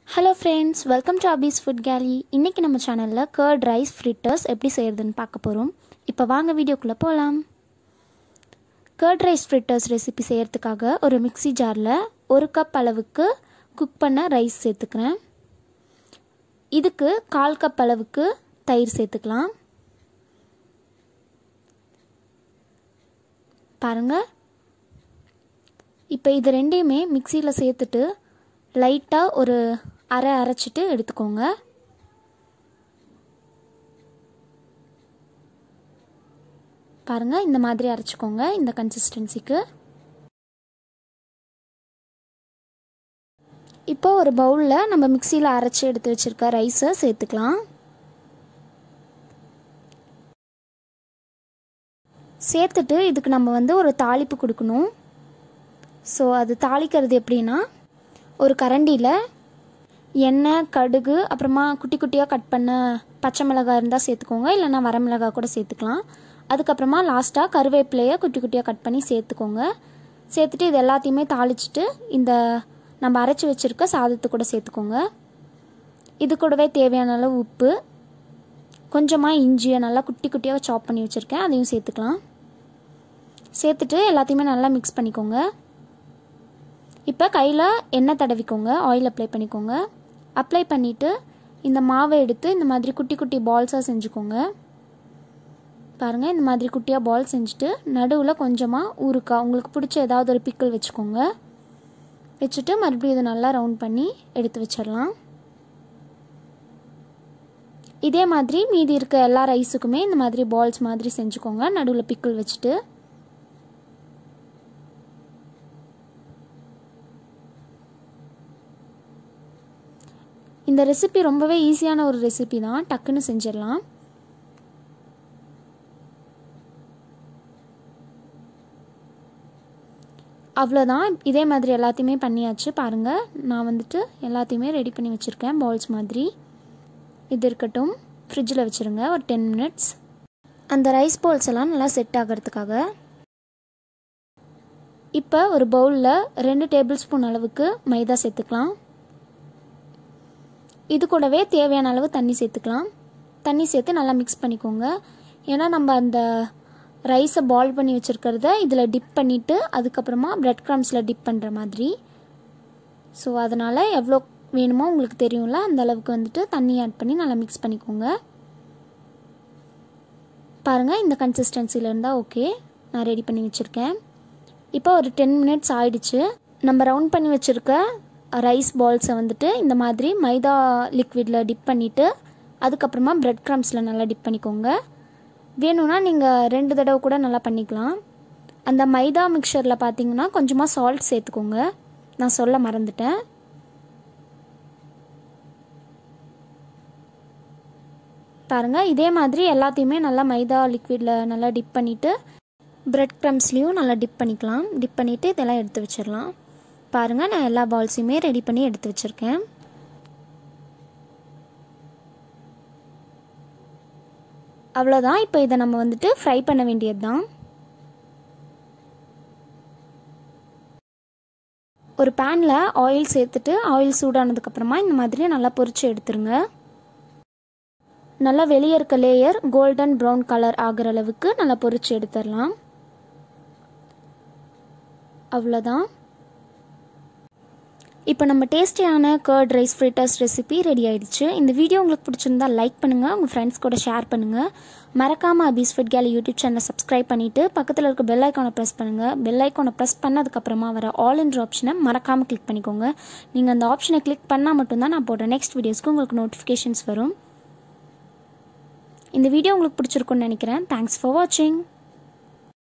hello friends welcome to Abi's food galley இன்றைக்கி நம்ம சேனலில் கர்ட் ரைஸ் ஃப்ரிட்டர்ஸ் எப்படி செய்கிறதுன்னு பார்க்க போகிறோம் இப்போ வாங்க வீடியோக்குள்ளே போகலாம் கர்ட் ரைஸ் ஃப்ரிட்டர்ஸ் ரெசிபி செய்கிறதுக்காக ஒரு மிக்ஸி ஜாரில் ஒரு கப் அளவுக்கு குக் பண்ண ரைஸ் சேர்த்துக்கிறேன் இதுக்கு கால் கப் அளவுக்கு தயிர் சேர்த்துக்கலாம் பாருங்கள் இப்போ இது ரெண்டையுமே மிக்சியில் சேர்த்துட்டு லைட்டாக ஒரு அரை அரைச்சிட்டு எடுத்துக்கோங்க பாருங்கள் இந்த மாதிரி அரைச்சிக்கோங்க இந்த கன்சிஸ்டன்சிக்கு இப்போ ஒரு பவுலில் நம்ம மிக்சியில் அரைச்சி எடுத்து வச்சுருக்க ரைஸை சேர்த்துக்கலாம் சேர்த்துட்டு இதுக்கு நம்ம வந்து ஒரு தாளிப்பு கொடுக்கணும் ஸோ அது தாளிக்கிறது எப்படின்னா ஒரு கரண்டியில் எண்ணெய் கடுகு அப்புறமா குட்டி குட்டியாக கட் பண்ண பச்சை மிளகாய் இருந்தால் சேர்த்துக்கோங்க இல்லைன்னா வரமிளகாய் கூட சேர்த்துக்கலாம் அதுக்கப்புறமா லாஸ்ட்டாக கருவேப்பிலையை குட்டி குட்டியாக கட் பண்ணி சேர்த்துக்கோங்க சேர்த்துட்டு இது எல்லாத்தையுமே தாளிச்சிட்டு இந்த நம்ம அரைச்சி வச்சுருக்க சாதத்தை கூட சேர்த்துக்கோங்க இது கூடவே தேவையான அளவு உப்பு கொஞ்சமாக இஞ்சியை நல்லா குட்டி குட்டியாக சாப் பண்ணி வச்சுருக்கேன் அதையும் சேர்த்துக்கலாம் சேர்த்துட்டு எல்லாத்தையுமே நல்லா மிக்ஸ் பண்ணிக்கோங்க இப்போ கையில் எண்ணெய் தடவிக்கோங்க ஆயில் அப்ளை பண்ணிக்கோங்க அப்ளை பண்ணிவிட்டு இந்த மாவை எடுத்து இந்த மாதிரி குட்டி குட்டி பால்ஸாக செஞ்சுக்கோங்க பாருங்கள் இந்த மாதிரி குட்டியாக பால் செஞ்சுட்டு நடுவில் கொஞ்சமாக ஊறுக்காய் உங்களுக்கு பிடிச்ச ஏதாவது ஒரு பிக்கிள் வச்சுக்கோங்க வச்சுட்டு மறுபடியும் இதை நல்லா ரவுண்ட் பண்ணி எடுத்து வச்சிடலாம் இதே மாதிரி மீதி இருக்க எல்லா ரைஸுக்குமே இந்த மாதிரி பால்ஸ் மாதிரி செஞ்சுக்கோங்க நடுவில் பிக்கிள் வச்சுட்டு இந்த ரெசிபி ரொம்பவே ஈஸியான ஒரு ரெசிபி தான் டக்குன்னு செஞ்சிடலாம் அவ்வளோதான் இதே மாதிரி எல்லாத்தையுமே பண்ணியாச்சு பாருங்கள் நான் வந்துட்டு எல்லாத்தையுமே ரெடி பண்ணி வச்சுருக்கேன் பால்ஸ் மாதிரி இது இருக்கட்டும் ஃப்ரிட்ஜில் வச்சுருங்க ஒரு டென் மினிட்ஸ் அந்த ரைஸ் பால்ஸ் எல்லாம் நல்லா செட் ஆகிறதுக்காக இப்போ ஒரு பவுலில் ரெண்டு டேபிள் ஸ்பூன் அளவுக்கு மைதா சேர்த்துக்கலாம் இது கூடவே தேவையான அளவு தண்ணி சேர்த்துக்கலாம் தண்ணி சேர்த்து நல்லா மிக்ஸ் பண்ணிக்கோங்க ஏன்னா நம்ம அந்த ரைஸை பால் பண்ணி வச்சுருக்கிறத இதில் டிப் பண்ணிவிட்டு அதுக்கப்புறமா ப்ரெட் க்ரம்ஸில் டிப் பண்ணுற மாதிரி ஸோ அதனால் எவ்வளோ வேணுமோ உங்களுக்கு தெரியும்ல அந்த அளவுக்கு வந்துட்டு தண்ணி ஆட் பண்ணி நல்லா மிக்ஸ் பண்ணிக்கோங்க பாருங்கள் இந்த கன்சிஸ்டன்சியில் இருந்தால் ஓகே நான் ரெடி பண்ணி வச்சுருக்கேன் இப்போ ஒரு டென் மினிட்ஸ் ஆயிடுச்சு நம்ம ரவுண்ட் பண்ணி வச்சுருக்க ரைஸ் பால்ஸை வந்துட்டு இந்த மாதிரி மைதா லிக்விடில் டிப் பண்ணிவிட்டு அதுக்கப்புறமா ப்ரெட் க்ரம்ஸில் நல்லா டிப் பண்ணிக்கோங்க வேணும்னா நீங்கள் ரெண்டு தடவை கூட நல்லா பண்ணிக்கலாம் அந்த மைதா மிக்சரில் பார்த்தீங்கன்னா கொஞ்சமாக சால்ட் சேர்த்துக்கோங்க நான் சொல்ல மறந்துட்டேன் பாருங்கள் இதே மாதிரி எல்லாத்தையுமே நல்லா மைதா லிக்விடில் நல்லா டிப் பண்ணிவிட்டு ப்ரெட் க்ரம்ஸ்லேயும் நல்லா டிப் பண்ணிக்கலாம் டிப் பண்ணிவிட்டு இதெல்லாம் எடுத்து வச்சிடலாம் பாருங்கள் நான் எல்லா பால்ஸையுமே ரெடி பண்ணி எடுத்து வச்சுருக்கேன் அவ்வளோதான் இப்போ இதை நம்ம வந்துட்டு ஃப்ரை பண்ண வேண்டியது தான் ஒரு பேனில் ஆயில் சேர்த்துட்டு ஆயில் சூடானதுக்கப்புறமா இந்த மாதிரி நல்லா பொரிச்சு எடுத்துருங்க நல்லா வெளியே இருக்க லேயர் கோல்டன் ப்ரௌன் கலர் ஆகிற அளவுக்கு நல்லா பொரிச்சு எடுத்துடலாம் அவ்வளோதான் இப்போ நம்ம டேஸ்டியான curd rice fritters recipe ready ஆயிடுச்சு இந்த வீடியோ உங்களுக்கு பிடிச்சிருந்தா லைக் பண்ணுங்கள் உங்கள் ஃப்ரெண்ட்ஸ் கூட ஷேர் பண்ணுங்கள் மறக்காமல் அபீஸ் ஃபுட் கேலி யூடியூப் சேனலை சப்ஸ்கிரைப் பண்ணிவிட்டு பக்கத்தில் இருக்க பெல் ஐக்கானை ப்ரெஸ் பண்ணுங்கள் பெல் ஐக்கானை ப்ரெஸ் பண்ணதுக்கப்புறமா வர ஆல் இன்ற ஆப்ஷனை மறக்காமல் கிளிக் பண்ணிக்கோங்க நீங்கள் அந்த ஆப்ஷனை கிளிக் பண்ணால் மட்டும்தான் நான் போடுற நெக்ஸ்ட் வீடியோஸ்க்கு உங்களுக்கு நோட்டிஃபிகேஷன்ஸ் வரும் இந்த வீடியோ உங்களுக்கு பிடிச்சிருக்குன்னு நினைக்கிறேன் தேங்க்ஸ் ஃபார் வாட்சிங்